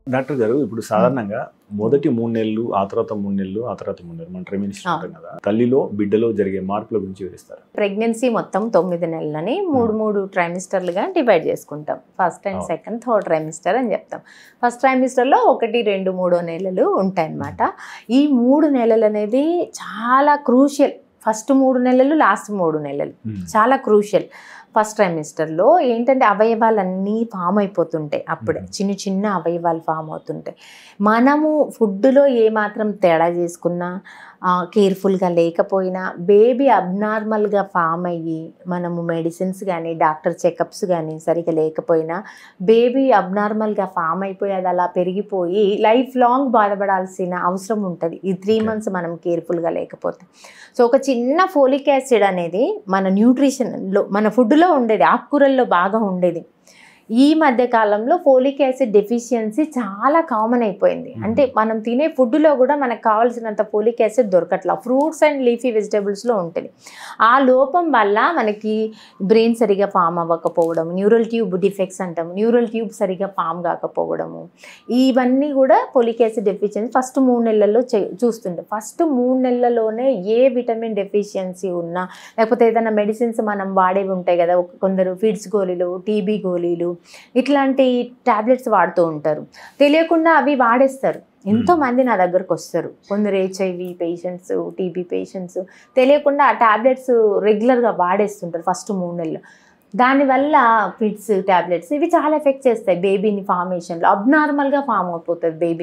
Doctor గారు ఇప్పుడు సాధారణంగా మొదటి మూడు నెలలు ఆ తర్వాత మూడు నెలలు ఆ తర్వాత మూడు నెలలు మన ట్రెమినిస్టర్ అవును. ఉంటాం కదా తల్లిలో బిడ్డలో జరిగే మార్పుల గురించి వివరిస్తారు ప్రెగ్నెన్సీ మొత్తం తొమ్మిది నెలలని మూడు మూడు ట్రైమిస్టర్లుగా డివైడ్ చేసుకుంటాం ఫస్ట్ అండ్ అవును. సెకండ్ థర్డ్ ట్రైమిస్టర్ అని చెప్తాం ఫస్ట్ ట్రైమిస్టర్లో ఒకటి రెండు మూడో నెలలు ఉంటాయి అన్నమాట ఈ మూడు నెలలు అనేది చాలా క్రూషియల్ ఫస్ట్ మూడు నెలలు లాస్ట్ మూడు నెలలు చాలా క్రూషియల్ ఫస్ట్ ట్రైమిస్టర్లో ఏంటంటే అవయవాలన్నీ ఫామ్ అయిపోతుంటాయి అప్పుడే Mhm. చిన్న చిన్న అవయవాలు ఫామ్ అవుతుంటాయి మనము ఫుడ్లో ఏమాత్రం తేడా చేసుకున్నా కేర్ఫుల్గా లేకపోయినా బేబీ అబ్నార్మల్గా ఫామ్ అయ్యి మనము మెడిసిన్స్ కానీ డాక్టర్ చెకప్స్ కానీ సరిగా లేకపోయినా బేబీ అబ్నార్మల్గా ఫామ్ అయిపోయి అది అలా పెరిగిపోయి లైఫ్ లాంగ్ బాధపడాల్సిన అవసరం ఉంటుంది ఈ త్రీ Okay. మంత్స్ మనం కేర్ఫుల్గా లేకపోతే సో ఒక చిన్న ఫోలిక్ యాసిడ్ అనేది మన న్యూట్రిషన్లో మన ఫుడ్లో ఉండేది ఆకుకూరల్లో బాగా ఉండేది ఈ మధ్య కాలంలో ఫోలిక్ యాసిడ్ డెఫిషియన్సీ చాలా కామన్ అయిపోయింది Mhm. అంటే మనం తినే ఫుడ్లో కూడా మనకు కావాల్సినంత ఫోలిక్ యాసిడ్ దొరకట్లా ఫ్రూట్స్ అండ్ లీఫీ వెజిటబుల్స్లో ఉంటుంది ఆ లోపం వల్ల మనకి బ్రెయిన్ సరిగా ఫామ్ అవ్వకపోవడం న్యూరల్ ట్యూబ్ డిఫెక్ట్స్ అంటాము న్యూరల్ ట్యూబ్ సరిగా ఫామ్ కాకపోవడము ఇవన్నీ కూడా ఫోలిక్ యాసిడ్ డెఫిషియన్సీ ఫస్ట్ మూడు నెలల్లో చే- చూస్తుంటాం ఫస్ట్ మూడు నెలల్లోనే ఏ విటమిన్ డెఫిషియన్సీ ఉన్నా లేకపోతే ఏదైనా మెడిసిన్స్ మనం వాడేవి ఉంటాయి కదా ఒక- కొందరు ఫిడ్స్ గోళీలు టీబీ గోళీలు ఇట్లాంటి టాబ్లెట్స్ వాడుతూ ఉంటారు తెలియకుండా అవి వాడేస్తారు ఎంతో మంది నా దగ్గరకు వస్తారు కొందరు హెచ్ఐవి పేషెంట్స్ టీబీ పేషెంట్స్ తెలియకుండా ఆ టాబ్లెట్స్ రెగ్యులర్గా వాడేస్తుంటారు ఫస్ట్ మూడు నెలలు దానివల్ల ఫిడ్స్ టాబ్లెట్స్ ఇవి చాలా ఎఫెక్ట్ చేస్తాయి బేబీని ఫార్మేషన్లో అబ్నార్మల్గా ఫామ్ అయిపోతుంది బేబీ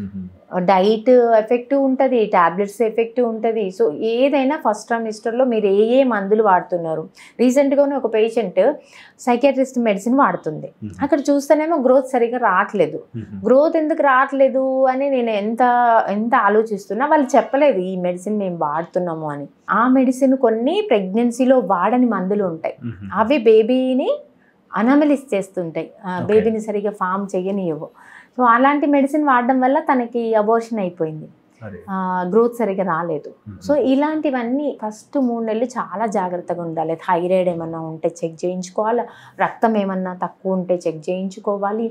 డైట్ ఎఫెక్టివ్ ఉంటుంది టాబ్లెట్స్ ఎఫెక్టివ్ ఉంటుంది సో ఏదైనా ఫస్ట్ ట్రైమిస్టర్లో మీరు ఏ ఏ మందులు వాడుతున్నారు రీసెంట్గానే ఒక పేషెంట్ సైకాట్రిస్ట్ మెడిసిన్ వాడుతుంది అక్కడ చూస్తేనేమో గ్రోత్ సరిగా రావట్లేదు గ్రోత్ ఎందుకు రావట్లేదు అని నేను ఎంత ఎంత ఆలోచిస్తున్నా వాళ్ళు చెప్పలేదు ఈ మెడిసిన్ మేము వాడుతున్నాము అని ఆ మెడిసిన్ కొన్ని ప్రెగ్నెన్సీలో వాడని మందులు ఉంటాయి అవి బేబీని అనమలిస్ చేస్తుంటాయి ఆ, Okay. బేబీని సరిగా ఫామ్ చేయనివ్వవు సో అలాంటి మెడిసిన్ వాడడం వల్ల తనకి అబోర్షన్ అయిపోయింది గ్రోత్ సరిగా రాలేదు సో ఇలాంటివన్నీ ఫస్ట్ మూడు నెలలు చాలా జాగ్రత్తగా ఉండాలి థైరాయిడ్ ఏమన్నా ఉంటే చెక్ చేయించుకోవాలి రక్తం ఏమన్నా తక్కువ ఉంటే చెక్ చేయించుకోవాలి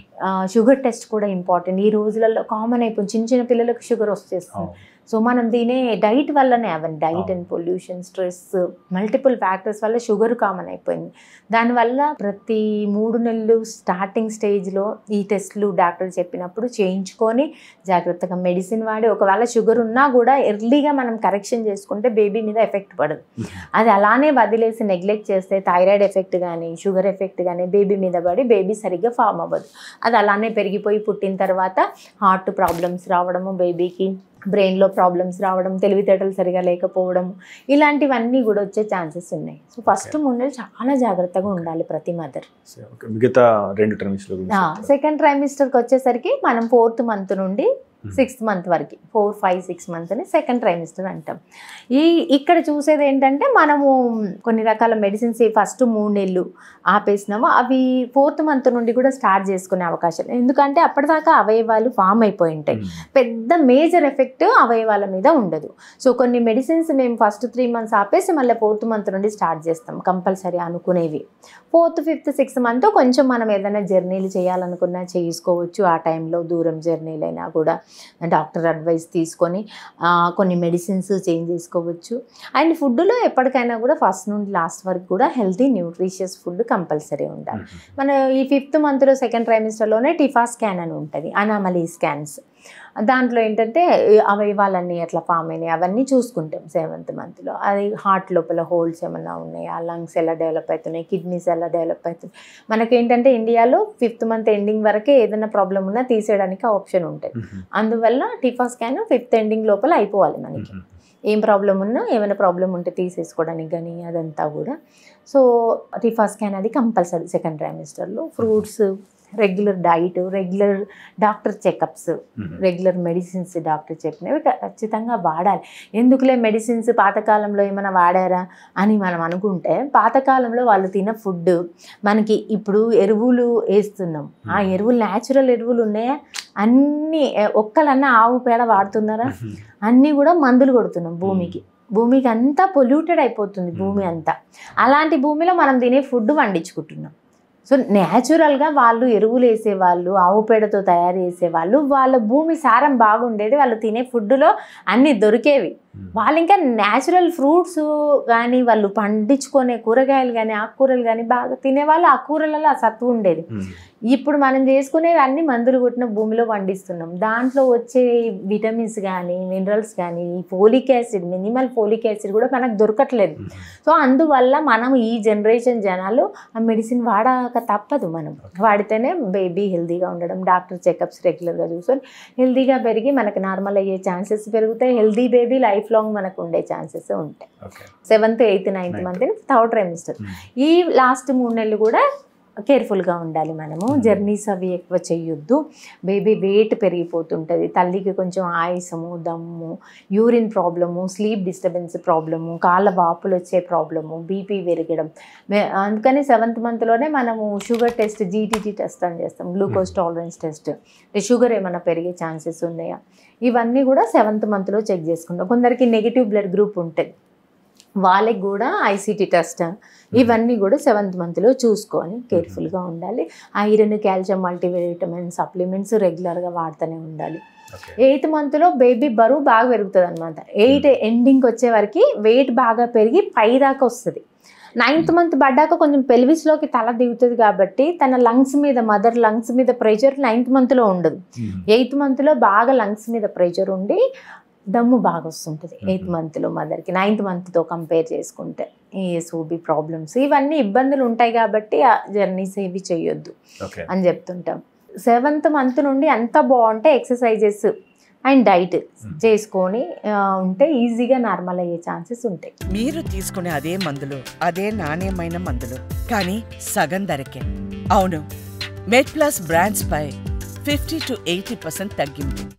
షుగర్ టెస్ట్ కూడా ఇంపార్టెంట్ ఈ రోజులలో కామన్ అయిపోయింది చిన్న చిన్న పిల్లలకు షుగర్ వచ్చేస్తుంది సో మనం తినే డైట్ వల్లనే అవన్నీ diet and pollution stress multiple factors వల్ల షుగర్ కామన్ అయిపోయింది దానివల్ల ప్రతి మూడు నెలలు స్టార్టింగ్ స్టేజ్లో ఈ టెస్ట్లు డాక్టర్ చెప్పినప్పుడు చేయించుకొని జాగ్రత్తగా మెడిసిన్ వాడి ఒకవేళ షుగర్ ఉన్నా కూడా ఎర్లీగా మనం కరెక్షన్ చేసుకుంటే బేబీ మీద ఎఫెక్ట్ పడదు అది అలానే వదిలేసి నెగ్లెక్ట్ చేస్తే థైరాయిడ్ ఎఫెక్ట్ కానీ షుగర్ ఎఫెక్ట్ కానీ బేబీ మీద పడి బేబీ సరిగ్గా ఫామ్ అవ్వదు అది అలానే పెరిగిపోయి పుట్టిన తర్వాత హార్ట్ ప్రాబ్లమ్స్ రావడము బేబీకి బ్రెయిన్లో ప్రాబ్లమ్స్ రావడం తెలివితేటలు సరిగా లేకపోవడం ఇలాంటివన్నీ కూడా వచ్చే ఛాన్సెస్ ఉన్నాయి సో ఫస్ట్ ముందు చాలా జాగ్రత్తగా ఉండాలి ప్రతి మదర్ మిగతా రెండు ట్రెమిస్టర్ గురించి సెకండ్ ట్రైమిస్టర్కి వచ్చేసరికి మనం ఫోర్త్ మంత్ నుండి సిక్స్త్ మంత్ వరకు ఫోర్ ఫైవ్ సిక్స్ మంత్ అని సెకండ్ ట్రైమిస్టర్ అంటాం ఈ ఇక్కడ చూసేది ఏంటంటే మనము కొన్ని రకాల మెడిసిన్స్ ఫస్ట్ మూడు నెలలు ఆపేసినాము అవి ఫోర్త్ మంత్ నుండి కూడా స్టార్ట్ చేసుకునే అవకాశం ఎందుకంటే అప్పటిదాకా అవయవాలు ఫామ్ అయిపోయి ఉంటాయి పెద్ద మేజర్ ఎఫెక్ట్ అవయవాల మీద ఉండదు సో కొన్ని మెడిసిన్స్ మేము ఫస్ట్ త్రీ మంత్స్ ఆపేసి మళ్ళీ ఫోర్త్ మంత్ నుండి స్టార్ట్ చేస్తాం కంపల్సరీ అనుకునేవి ఫోర్త్ ఫిఫ్త్ సిక్స్త్ మంత్ కొంచెం మనం ఏదైనా జర్నీలు చేయాలనుకున్నా చేసుకోవచ్చు ఆ టైంలో దూరం జర్నీలు అయినా కూడా డాక్టర్ అడ్వైస్ తీసుకొని ఆ, కొన్ని మెడిసిన్స్ చేంజ్ చేసుకోవచ్చు అండ్ ఫుడ్లో ఎప్పటికైనా కూడా ఫస్ట్ నుండి లాస్ట్ వరకు కూడా హెల్తీ న్యూట్రిషియస్ ఫుడ్ కంపల్సరీ ఉండాలి మన ఈ ఫిఫ్త్ మంత్లో సెకండ్ ట్రైమిస్టర్లోనే టిఫా స్కాన్ అని ఉంటుంది అనామలీ స్కాన్స్ దాంట్లో ఏంటంటే ఈ అవయవాలన్నీ ఎట్లా ఫామ్ అయినాయి అవన్నీ చూసుకుంటాం సెవెంత్ మంత్లో అది హార్ట్ లోపల హోల్స్ ఏమన్నా ఉన్నాయా లంగ్స్ ఎలా డెవలప్ అవుతున్నాయి కిడ్నీస్ ఎలా డెవలప్ అవుతున్నాయి మనకేంటంటే ఇండియాలో ఫిఫ్త్ మంత్ ఎండింగ్ వరకే ఏదైనా ప్రాబ్లం ఉన్నా తీసేయడానికి ఆప్షన్ ఉంటుంది అందువల్ల టిఫా స్కాన్ ఫిఫ్త్ ఎండింగ్ లోపల అయిపోవాలి మనకి ఏం ప్రాబ్లం ఉన్నా ఏమైనా ప్రాబ్లం ఉంటే తీసేసుకోవడానికి కానీ అదంతా కూడా సో టిఫా స్కాన్ అది కంపల్సరీ సెకండ్ ట్రైమిస్టర్లో fruits regular diet regular doctor checkups regular medicines doctor చెప్పినవి ఖచ్చితంగా వాడాలి ఎందుకులే మెడిసిన్స్ పాతకాలంలో ఏమైనా వాడారా అని మనం అనుకుంటే పాతకాలంలో వాళ్ళు తిన్న ఫుడ్ మనకి ఇప్పుడు ఎరువులు వేస్తున్నాం ఆ ఎరువులు న్యాచురల్ ఎరువులు ఉన్నాయా అన్నీ ఏ- ఒక్కలన్నా ఆవు పేడ వాడుతున్నారా అన్నీ కూడా మందులు కొడుతున్నాం భూమికి భూమికి అంతా పొల్యూటెడ్ అయిపోతుంది భూమి అంతా అలాంటి భూమిలో మనం తినే ఫుడ్ వండించుకుంటున్నాం సో న్యాచురల్గా వాళ్ళు ఎరువులు వేసేవాళ్ళు ఆవు పేడతో తయారు చేసేవాళ్ళు వాళ్ళ భూమి సారం బాగుండేది వాళ్ళు తినే ఫుడ్లో అన్నీ దొరికేవి వాళ్ళు ఇంకా న్యాచురల్ ఫ్రూట్స్ కానీ వాళ్ళు పండించుకునే కూరగాయలు కానీ ఆకుకూరలు కానీ బాగా తినేవాళ్ళు ఆ కూరలలో ఆ సత్వు ఉండేది ఇప్పుడు మనం చేసుకునేవి అన్ని మందులు కొట్టిన భూమిలో పండిస్తున్నాం దాంట్లో వచ్చే విటమిన్స్ కానీ మినరల్స్ కానీ folic acid minimal folic acid కూడా మనకు దొరకట్లేదు సో అందువల్ల మనం ఈ జనరేషన్ జనాలు ఆ మెడిసిన్ వాడక తప్పదు మనం వాడితేనే బేబీ హెల్తీగా ఉండడం డాక్టర్ చెకప్స్ రెగ్యులర్గా చూసుకొని హెల్తీగా పెరిగి మనకు నార్మల్ అయ్యే ఛాన్సెస్ పెరుగుతాయి హెల్తీ బేబీ లైఫ్ లాంగ్ మనకు ఉండే ఛాన్సెస్ ఉంటాయి okay seventh eighth ninth month third trimester ఈ లాస్ట్ మూడు నెలలు కూడా కేర్ఫుల్గా ఉండాలి మనము Hmm. జర్నీస్ అవి ఎక్కువ చేయొద్దు బేబీ వెయిట్ పెరిగిపోతుంటుంది తల్లికి కొంచెం ఆయాసము దమ్ము urine problem sleep disturbance problem కాళ్ళ వాపులు వచ్చే ప్రాబ్లము బీపీ పెరగడం మే- అందుకని సెవెంత్ మంత్లోనే మనము షుగర్ టెస్ట్ జీటీటీ టెస్ట్ అని చేస్తాం గ్లూకోజ్ టాలరెన్స్ టెస్ట్ షుగర్ ఏమైనా పెరిగే ఛాన్సెస్ ఉన్నాయా ఇవన్నీ కూడా సెవెంత్ మంత్లో చెక్ చేసుకుంటాం కొందరికి నెగిటివ్ బ్లడ్ గ్రూప్ ఉంటుంది వాళ్ళకి కూడా ఐసీటీ టెస్ట్ ఇవన్నీ కూడా సెవెంత్ మంత్లో చూసుకొని కేర్ఫుల్గా ఉండాలి ఐరన్ కాల్షియం మల్టీవిటమిన్ సప్లిమెంట్స్ రెగ్యులర్గా వాడుతూనే ఉండాలి ఓకే ఎయిత్ మంత్లో బేబీ బరువు బాగా పెరుగుతుంది అనమాట ఎయిట్ ఎండింగ్ వచ్చే వరకు వెయిట్ బాగా పెరిగి పై దాకా వస్తుంది నైన్త్ మంత్ పడ్డాక కొంచెం పెల్విస్లోకి తల దిగుతుంది కాబట్టి తన లంగ్స్ మీద మదర్ లంగ్స్ మీద ప్రెషర్ నైన్త్ మంత్లో ఉండదు ఎయిత్ మంత్లో బాగా లంగ్స్ మీద ప్రెషర్ ఉండి దమ్ము బాగా వస్తుంటుంది ఎయిత్ Mhm. మంత్లో మదర్కి నైన్త్ మంత్తో కంపేర్ చేసుకుంటే ఈ సూబీ ప్రాబ్లమ్స్ ఇవన్నీ ఇబ్బందులు ఉంటాయి కాబట్టి ఆ జర్నీస్ ఏవి చేయొద్దు ఓకే అని చెప్తుంటాం సెవెంత్ మంత్ నుండి ఎంత బాగుంటే ఎక్సర్సైజెస్ అండ్ డైట్ చేసుకొని ఆ, ఉంటే ఈజీగా నార్మల్ అయ్యే ఛాన్సెస్ ఉంటాయి మీరు తీసుకునే అదే మందులు అదే నాణ్యమైన మందులు కానీ సగం ధరకే అవును మెడ్ ప్లస్ బ్రాండ్స్ పై ఫిఫ్టీ టు ఎయిటీ పర్సెంట్ తగ్గింపు